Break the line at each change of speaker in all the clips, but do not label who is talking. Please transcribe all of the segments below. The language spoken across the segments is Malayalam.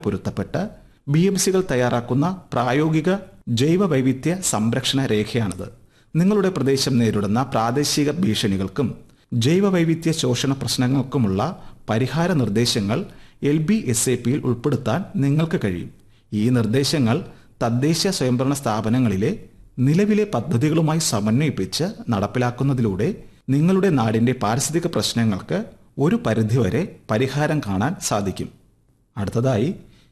പൊരുത്തപ്പെട്ട് ബി എം സികൾ തയ്യാറാക്കുന്ന പ്രായോഗിക ജൈവ വൈവിധ്യ സംരക്ഷണ രേഖയാണിത് നിങ്ങളുടെ പ്രദേശം നേരിടുന്ന പ്രാദേശിക ഭീഷണികൾക്കും ജൈവ വൈവിധ്യ ശോഷണ പ്രശ്നങ്ങൾക്കുമുള്ള പരിഹാര നിർദ്ദേശങ്ങൾ എൽ ബി എസ് എ പിയിൽ ഉൾപ്പെടുത്താൻ നിങ്ങൾക്ക് കഴിയും ഈ നിർദ്ദേശങ്ങൾ തദ്ദേശ സ്വയംഭരണ സ്ഥാപനങ്ങളിലെ നിലവിലെ പദ്ധതികളുമായി സമന്വയിപ്പിച്ച് നടപ്പിലാക്കുന്നതിലൂടെ നിങ്ങളുടെ നാടിന്റെ പാരിസ്ഥിതിക പ്രശ്നങ്ങൾക്ക് ഒരു പരിധിവരെ പരിഹാരം കാണാൻ സാധിക്കും അടുത്തതായി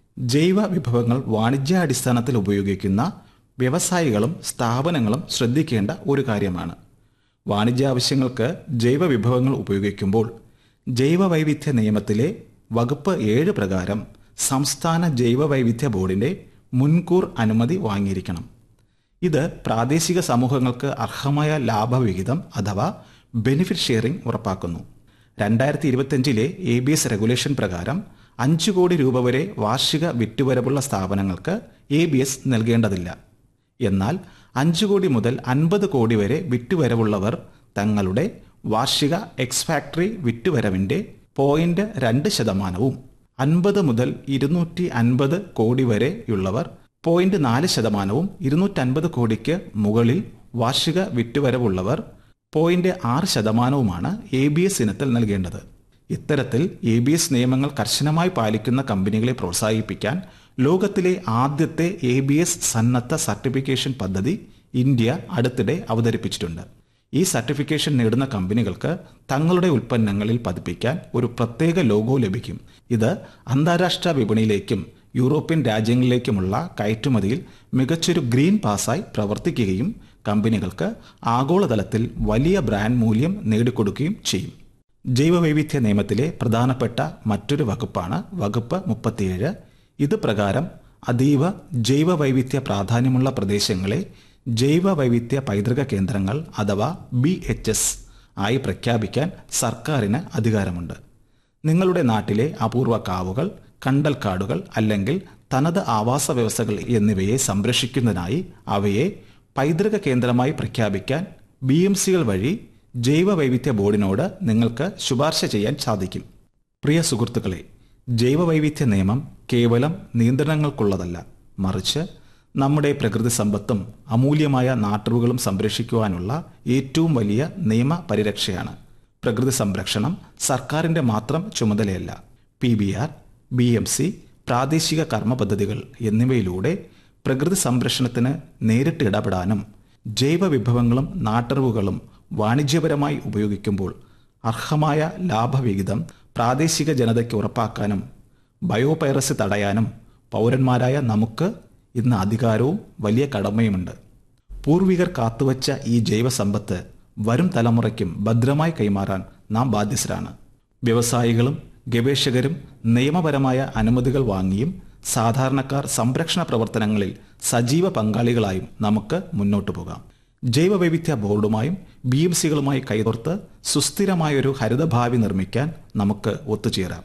ജൈവ വിഭവങ്ങൾ വാണിജ്യാടിസ്ഥാനത്തിൽ ഉപയോഗിക്കുന്ന വ്യവസായികളും സ്ഥാപനങ്ങളും ശ്രദ്ധിക്കേണ്ട ഒരു കാര്യമാണ് വാണിജ്യ ആവശ്യങ്ങൾക്ക് ജൈവ വിഭവങ്ങൾ ഉപയോഗിക്കുമ്പോൾ ജൈവ വൈവിധ്യ നിയമത്തിലെ വകുപ്പ് ഏഴ് പ്രകാരം സംസ്ഥാന ജൈവ വൈവിധ്യ ബോർഡിന്റെ മുൻകൂർ അനുമതി വാങ്ങിയിരിക്കണം ഇത് പ്രാദേശിക സമൂഹങ്ങൾക്ക് അർഹമായ ലാഭവിഹിതം അഥവാ ബെനിഫിറ്റ് ഷെയറിംഗ് ഉറപ്പാക്കുന്നു രണ്ടായിരത്തി ഇരുപത്തിയഞ്ചിലെ എ ബി എസ് റെഗുലേഷൻ പ്രകാരം അഞ്ച് കോടി രൂപ വരെ വാർഷിക വിറ്റുവരവുള്ള സ്ഥാപനങ്ങൾക്ക് എ ബി എസ് നൽകേണ്ടതില്ല എന്നാൽ അഞ്ച് കോടി മുതൽ അൻപത് കോടി വരെ വിറ്റുവരവുള്ളവർ തങ്ങളുടെ വാർഷിക എക്സ് ഫാക്ടറി വിറ്റുവരവിന്റെ പോയിന്റ് രണ്ട് ശതമാനവും അൻപത് മുതൽ ഇരുന്നൂറ്റി അൻപത് കോടി വരെയുള്ളവർ പോയിന്റ് നാല് ശതമാനവും ഇരുന്നൂറ്റൻപത് കോടിക്ക് മുകളിൽ വാർഷിക വിറ്റുവരവുള്ളവർ പോയിന്റ് ആറ് ശതമാനവുമാണ് എ ബി എസ് ഇനത്തിൽ നൽകേണ്ടത് ഇത്തരത്തിൽ എ ബി എസ് നിയമങ്ങൾ കർശനമായി പാലിക്കുന്ന കമ്പനികളെ പ്രോത്സാഹിപ്പിക്കാൻ ലോകത്തിലെ ആദ്യത്തെ എ ബി എസ് സന്നദ്ധ സർട്ടിഫിക്കേഷൻ പദ്ധതി ഇന്ത്യ അടുത്തിടെ അവതരിപ്പിച്ചിട്ടുണ്ട് ഈ സർട്ടിഫിക്കേഷൻ നേടുന്ന കമ്പനികൾക്ക് തങ്ങളുടെ ഉൽപ്പന്നങ്ങളിൽ പതിപ്പിക്കാൻ ഒരു പ്രത്യേക ലോഗോ ലഭിക്കും ഇത് അന്താരാഷ്ട്ര വിപണിയിലേക്കും യൂറോപ്യൻ രാജ്യങ്ങളിലേക്കുമുള്ള കയറ്റുമതിയിൽ മികച്ചൊരു ഗ്രീൻ പാസായി പ്രവർത്തിക്കുകയും കമ്പനികൾക്ക് ആഗോളതലത്തിൽ വലിയ ബ്രാൻഡ് മൂല്യം നേടിക്കൊടുക്കുകയും ചെയ്യും ജൈവവൈവിധ്യ നിയമത്തിലെ പ്രധാനപ്പെട്ട മറ്റൊരു വകുപ്പാണ് വകുപ്പ് മുപ്പത്തിയേഴ് ഇത് പ്രകാരം അതീവ ജൈവവൈവിധ്യ പ്രാധാന്യമുള്ള പ്രദേശങ്ങളെ ജൈവ വൈവിധ്യ പൈതൃക കേന്ദ്രങ്ങൾ അഥവാ ബി എച്ച് എസ് ആയി പ്രഖ്യാപിക്കാൻ സർക്കാരിന് അധികാരമുണ്ട് നിങ്ങളുടെ നാട്ടിലെ അപൂർവ കാവുകൾ കണ്ടൽക്കാടുകൾ അല്ലെങ്കിൽ തനത് ആവാസ വ്യവസ്ഥകൾ എന്നിവയെ സംരക്ഷിക്കുന്നതിനായി അവയെ പൈതൃക കേന്ദ്രമായി പ്രഖ്യാപിക്കാൻ ബി എം സികൾ വഴി ജൈവ വൈവിധ്യ ബോർഡിനോട് നിങ്ങൾക്ക് ശുപാർശ ചെയ്യാൻ സാധിക്കും പ്രിയ സുഹൃത്തുക്കളെ ജൈവ വൈവിധ്യ നിയമം കേവലം നിയന്ത്രണങ്ങൾക്കുള്ളതല്ല മറിച്ച് നമ്മുടെ പ്രകൃതി സമ്പത്തും അമൂല്യമായ നാട്ടറിവുകളും സംരക്ഷിക്കുവാനുള്ള ഏറ്റവും വലിയ നിയമ പരിരക്ഷയാണ് പ്രകൃതി സംരക്ഷണം സർക്കാരിന്റെ മാത്രം ചുമതലയല്ല P B R B M C പ്രാദേശിക കർമ്മ പദ്ധതികൾ എന്നിവയിലൂടെ പ്രകൃതി സംരക്ഷണത്തിന് നേരിട്ട് ഇടപെടാനും ജൈവ വിഭവങ്ങളും നാട്ടറിവുകളും വാണിജ്യപരമായി ഉപയോഗിക്കുമ്പോൾ അർഹമായ ലാഭവിഹിതം പ്രാദേശിക ജനതയ്ക്ക് ഉറപ്പാക്കാനും ബയോപൈറസി തടയാനും പൗരന്മാരായ നമുക്ക് ഇന്ന് അധികാരവും വലിയ കടമയുമുണ്ട് പൂർവികർ കാത്തുവച്ച ഈ ജൈവസമ്പത്ത് വരും തലമുറയ്ക്കും ഭദ്രമായി കൈമാറാൻ നാം ബാധ്യസ്ഥരാണ് വ്യവസായികളും ഗവേഷകരും നിയമപരമായ അനുമതികൾ വാങ്ങിയും സാധാരണക്കാർ സംരക്ഷണ പ്രവർത്തനങ്ങളിൽ സജീവ പങ്കാളികളായും നമുക്ക് മുന്നോട്ടു പോകാം ജൈവവൈവിധ്യ ബോർഡുമായും ബി എം സികളുമായി കൈകോർത്ത് സുസ്ഥിരമായൊരു ഹരിതഭാവി നിർമ്മിക്കാൻ നമുക്ക് ഒത്തുചേരാം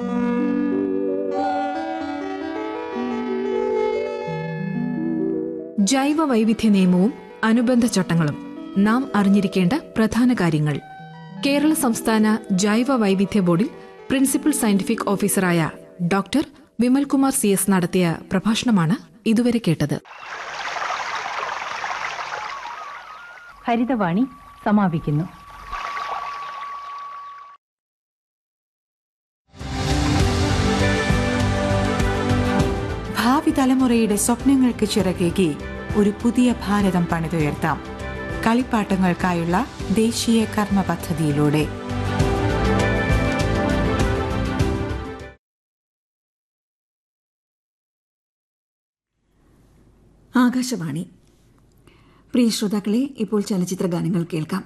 ജൈവ വൈവിധ്യ നിയമവും അനുബന്ധ ചട്ടങ്ങളും നാം അറിഞ്ഞിരിക്കേണ്ട പ്രധാന കാര്യങ്ങൾ കേരള സംസ്ഥാന ജൈവ വൈവിധ്യ ബോർഡിൽ പ്രിൻസിപ്പൽ സയന്റിഫിക് ഓഫീസറായ ഡോക്ടർ വിമൽകുമാർ സി എസ് നടത്തിയ പ്രഭാഷണമാണ് ഇതുവരെ കേട്ടത്
ഹരിതവാണി സമാപിക്കുന്നു
ഭാവി തലമുറയുടെ സ്വപ്നങ്ങൾക്ക് ചിറകേകി ഒരു പുതിയ ഭാരതം പണിതുയർത്താം കളിപ്പാട്ടങ്ങൾക്കായുള്ള ദേശീയ കർമ്മ പദ്ധതിയിലൂടെ
ആകാശവാണി പ്രിയ ശ്രോതാക്കളെ ഇപ്പോൾ ചലച്ചിത്ര ഗാനങ്ങൾ കേൾക്കാം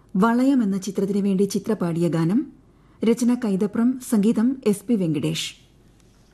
വളയം എന്ന ചിത്രത്തിനു വേണ്ടി ചിത്രപാടിയ ഗാനം രചന കൈതപ്രം സംഗീതം എസ് പി വെങ്കടേഷ്